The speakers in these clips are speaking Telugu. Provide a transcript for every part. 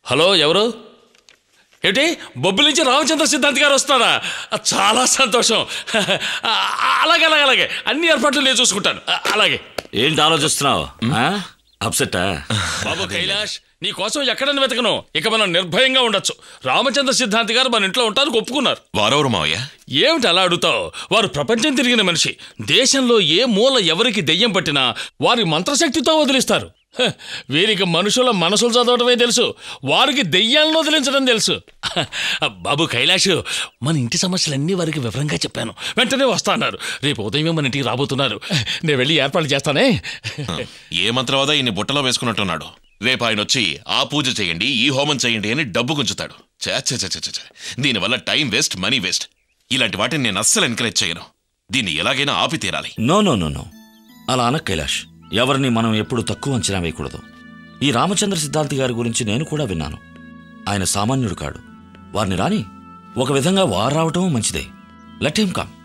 హలో ఎవరు ఏమిటి బొబ్బిలి నుంచి రామచంద్ర సిద్ధాంత్ గారు వస్తారా చాలా సంతోషం అలాగే అలాగే అలాగే అన్ని ఏర్పాట్లు నేను చూసుకుంటాను అలాగే ఏంటి ఆలోచిస్తున్నావు అప్సెట్టా బాబు కైలాష్ నీ కోసం ఎక్కడని వెతకను ఇక మనం నిర్భయంగా ఉండొచ్చు రామచంద్ర సిద్ధాంత్ గారు మన ఇంట్లో ఉంటారు ఒప్పుకున్నారు వారెవరు మావయ్య ఏమిటి అలా అడుగుతావు వారు ప్రపంచం తిరిగిన మనిషి దేశంలో ఏ మూల ఎవరికి దెయ్యం పట్టినా వారి మంత్రశక్తితో వదిలిస్తారు హ, వీరికి మనుషుల మనసులు చదవడమే తెలుసు వారికి దెయ్యాలను వదిలించడం తెలుసు బాబు కైలాష్ మన ఇంటి సమస్యలన్నీ వారికి వివరంగా చెప్పాను వెంటనే వస్తా అన్నారు రేపు ఉదయమే మన ఇంటికి రాబోతున్నారు నేను వెళ్ళి ఏర్పాట్లు చేస్తానే ఏ మంత్రవాద ఈయన్ని బుట్టలో వేసుకున్నట్టున్నాడు రేపు ఆయన వచ్చి ఆ పూజ చేయండి ఈ హోమం చేయండి అని డబ్బు గుంచుతాడు ఛే, ఛే, ఛే, ఛే, ఛే, ఛే. దీనివల్ల టైం వేస్ట్ మనీ వేస్ట్ ఇలాంటి వాటిని నేను అస్సలు ఎంకరేజ్ చేయను దీన్ని ఎలాగైనా ఆపి తీరాలి నో నో నో నో అలా అన కైలాష్ ఎవరిని మనం ఎప్పుడు తక్కువ అంచనా వేయకూడదు ఈ రామచంద్ర సిద్ధాంతి గారి గురించి నేను కూడా విన్నాను ఆయన సామాన్యుడు కాడు వారిని రాని ఒక విధంగా వారు రావటం మంచిదే లెట్ హిమ్ కమ్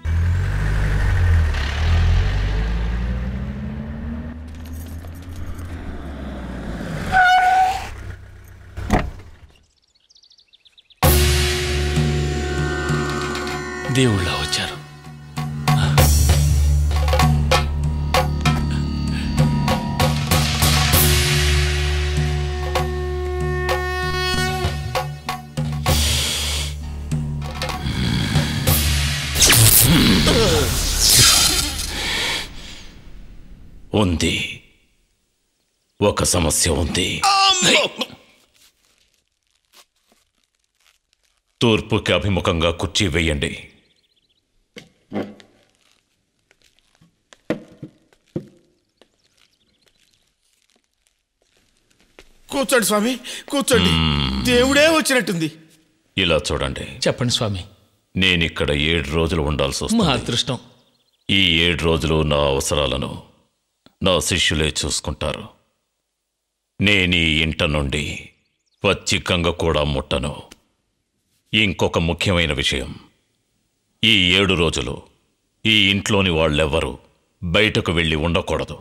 దేవుళ్ళ వచ్చారు ఉంది ఒక సమస్య ఉంది తూర్పుకి అభిముఖంగా కుర్చీ వేయండి కూర్చోండి స్వామి కూర్చోండి దేవుడే వచ్చినట్టుంది ఇలా చూడండి చెప్పండి స్వామి నేనిక్కడ ఏడు రోజులు ఉండాల్సి మా వస్తుంది అదృష్టం ఈ ఏడు రోజులు నా అవసరాలను నా శిష్యులే చూసుకుంటారు నేను ఈ ఇంట నుండి పచ్చికంగ కూడా ముట్టను ఇంకొక ముఖ్యమైన విషయం ఈ ఏడు రోజులు ఈ ఇంట్లోని వాళ్ళెవ్వరూ బయటకు వెళ్ళి ఉండకూడదు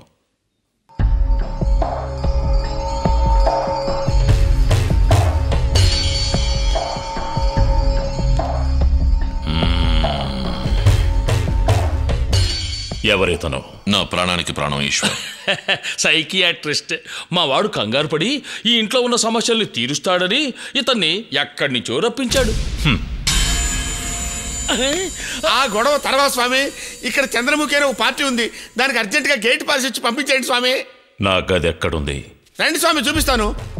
ఎవరితను నా ప్రాణానికి ప్రాణం ఈశ్వర్ సైకియాట్రిస్ట్ మా వాడు కంగారు పడి ఈ ఇంట్లో ఉన్న సమస్యల్ని తీరుస్తాడని ఇతన్ని ఎక్కడి నుంచో రప్పించాడు ఆ గొడవ తర్వాత స్వామి ఇక్కడ చంద్రముఖి అనే ఒక పార్టీ ఉంది దానికి అర్జెంటుగా గేట్ పాస్ ఇచ్చి పంపించేయండి స్వామి నా గది ఎక్కడుంది రండి స్వామి చూపిస్తాను